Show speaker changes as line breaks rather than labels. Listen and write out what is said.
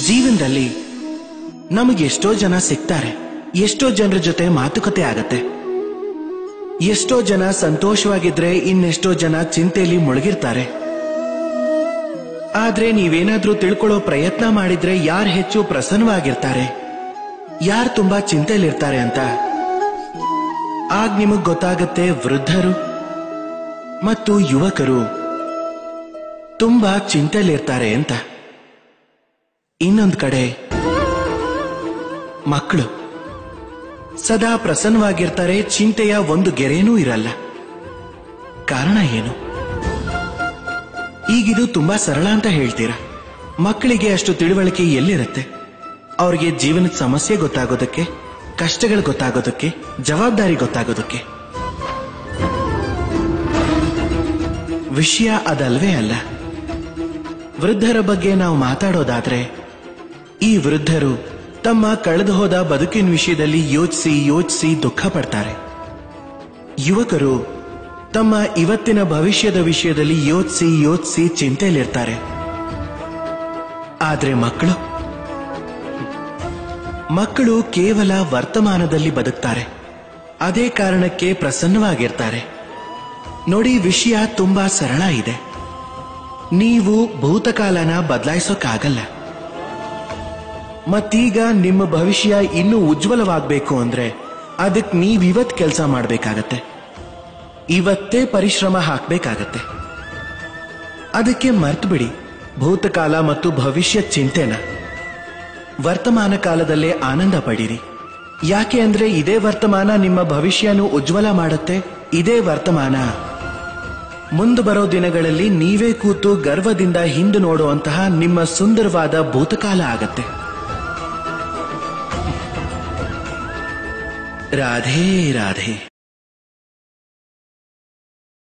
ಜೀವನದಲ್ಲಿ ನಮಗೆ ಎಷ್ಟೋ ಜನ ಸಿಗ್ತಾರೆ ಎಷ್ಟೋ ಜನರ ಜೊತೆ ಮಾತುಕತೆ ಆಗತ್ತೆ ಎಷ್ಟೋ ಜನ ಸಂತೋಷವಾಗಿದ್ರೆ ಇನ್ನೆಷ್ಟೋ ಜನ ಚಿಂತೆಯಲ್ಲಿ ಮುಳುಗಿರ್ತಾರೆ ಆದ್ರೆ ನೀವೇನಾದ್ರೂ ತಿಳ್ಕೊಳ್ಳೋ ಪ್ರಯತ್ನ ಮಾಡಿದ್ರೆ ಯಾರು ಹೆಚ್ಚು ಪ್ರಸನ್ನವಾಗಿರ್ತಾರೆ ಯಾರು ತುಂಬಾ ಚಿಂತೆಯಲ್ಲಿರ್ತಾರೆ ಅಂತ ಆಗ ನಿಮಗ್ ಗೊತ್ತಾಗತ್ತೆ ವೃದ್ಧರು ಮತ್ತು ಯುವಕರು ತುಂಬಾ ಚಿಂತೆಯಲ್ಲಿರ್ತಾರೆ ಅಂತ ಇನ್ನೊಂದ್ ಕಡೆ ಮಕ್ಕಳು ಸದಾ ಪ್ರಸನ್ನವಾಗಿರ್ತಾರೆ ಚಿಂತೆಯ ಒಂದು ಗೆರೆನೂ ಇರಲ್ಲ ಕಾರಣ ಏನು ಈಗಿದು ತುಂಬಾ ಸರಳ ಅಂತ ಹೇಳ್ತೀರಾ ಮಕ್ಕಳಿಗೆ ಅಷ್ಟು ತಿಳುವಳಿಕೆ ಎಲ್ಲಿರುತ್ತೆ ಅವ್ರಿಗೆ ಜೀವನದ ಸಮಸ್ಯೆ ಗೊತ್ತಾಗೋದಕ್ಕೆ ಕಷ್ಟಗಳು ಗೊತ್ತಾಗೋದಕ್ಕೆ ಜವಾಬ್ದಾರಿ ಗೊತ್ತಾಗೋದಕ್ಕೆ ವಿಷಯ ಅದಲ್ವೇ ಅಲ್ಲ ವೃದ್ಧರ ಬಗ್ಗೆ ನಾವು ಮಾತಾಡೋದಾದ್ರೆ ಈ ವೃದ್ಧರು ತಮ್ಮ ಕಳೆದು ಹೋದ ಬದುಕಿನ ವಿಷಯದಲ್ಲಿ ಯೋಚಿಸಿ ಯೋಚಿಸಿ ದುಃಖ ಪಡ್ತಾರೆ ಯುವಕರು ತಮ್ಮ ಇವತ್ತಿನ ಭವಿಷ್ಯದ ವಿಷಯದಲ್ಲಿ ಯೋಚಿಸಿ ಯೋಚಿಸಿ ಚಿಂತೆಯಲ್ಲಿರ್ತಾರೆ ಆದ್ರೆ ಮಕ್ಕಳು ಮಕ್ಕಳು ಕೇವಲ ವರ್ತಮಾನದಲ್ಲಿ ಬದುಕ್ತಾರೆ ಅದೇ ಕಾರಣಕ್ಕೆ ಪ್ರಸನ್ನವಾಗಿರ್ತಾರೆ ನೋಡಿ ವಿಷಯ ತುಂಬಾ ಸರಳ ಇದೆ ನೀವು ಭೂತಕಾಲನ ಬದಲಾಯಿಸೋಕ್ಕಾಗಲ್ಲ ಮತ್ತೀಗ ನಿಮ್ಮ ಭವಿಷ್ಯ ಇನ್ನೂ ಉಜ್ವಲವಾಗಬೇಕು ಅಂದ್ರೆ ಅದಕ್ಕೆ ನೀವಿವತ್ ಕೆಲಸ ಮಾಡಬೇಕಾಗತ್ತೆ ಇವತ್ತೇ ಪರಿಶ್ರಮ ಹಾಕ್ಬೇಕಾಗತ್ತೆ ಅದಕ್ಕೆ ಮರ್ತು ಬಿಡಿ ಭೂತಕಾಲ ಮತ್ತು ಭವಿಷ್ಯ ಚಿಂತೆನ ವರ್ತಮಾನ ಕಾಲದಲ್ಲೇ ಆನಂದ ಪಡಿರಿ ಯಾಕೆ ಅಂದ್ರೆ ಇದೇ ವರ್ತಮಾನ ನಿಮ್ಮ ಭವಿಷ್ಯನು ಉಜ್ವಲ ಮಾಡುತ್ತೆ ಇದೇ ವರ್ತಮಾನ ಮುಂದೆ ಬರೋ ದಿನಗಳಲ್ಲಿ ನೀವೇ ಕೂತು ಗರ್ವದಿಂದ ಹಿಂದೆ ನೋಡುವಂತಹ ನಿಮ್ಮ ಸುಂದರವಾದ ಭೂತಕಾಲ ಆಗತ್ತೆ ರಾಧೇ ರಾಧೇ